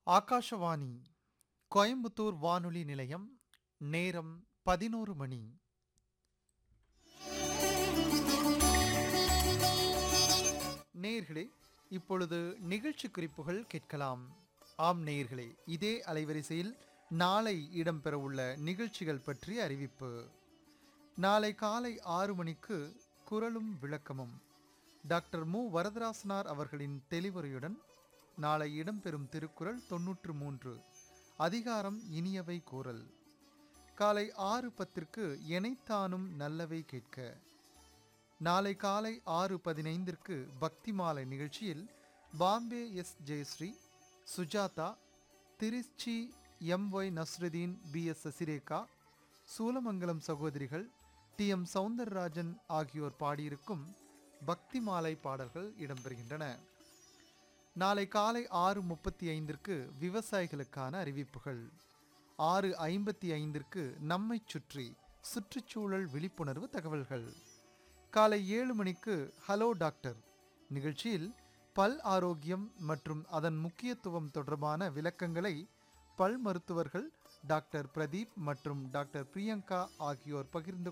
ஆகாஷவாணி கோயம்புத்தூர் வானொலி நிலையம் நேரம் பதினோரு மணி நேயர்களே இப்பொழுது நிகழ்ச்சி குறிப்புகள் கேட்கலாம் ஆம் நேயர்களே இதே அலைவரிசையில் நாளை இடம்பெறவுள்ள நிகழ்ச்சிகள் பற்றிய அறிவிப்பு நாளை காலை ஆறு மணிக்கு குரலும் விளக்கமும் டாக்டர் மு வரதராசனார் அவர்களின் தெளிவுரையுடன் நாளை இடம்பெறும் திருக்குறள் தொன்னூற்று மூன்று அதிகாரம் இனியவை கூறல் காலை ஆறு பத்திற்கு எனைத்தானும் நல்லவை கேட்க நாளை காலை ஆறு பதினைந்திற்கு பக்தி மாலை நிகழ்ச்சியில் Bombay S Jayashri Sujatha Tiruchi M Y Nasruddin P S Sasirekha Soolamangalam சகோதரிகள் டி எம் சவுந்தரராஜன் ஆகியோர் பாடியிருக்கும் பக்தி மாலை பாடல்கள் இடம்பெறுகின்றன நாளை காலை ஆறு முப்பத்தி ஐந்திற்கு விவசாயிகளுக்கான அறிவிப்புகள் ஆறு ஐம்பத்தி ஐந்திற்கு நம்மை சுற்றி சுற்றுச்சூழல் விழிப்புணர்வு தகவல்கள் காலை ஏழு மணிக்கு ஹலோ டாக்டர் நிகழ்ச்சியில் பல் ஆரோக்கியம் மற்றும் அதன் முக்கியத்துவம் தொடர்பான விளக்கங்களை பல் மருத்துவர்கள் டாக்டர் பிரதீப் மற்றும் டாக்டர் பிரியங்கா ஆகியோர் பகிர்ந்து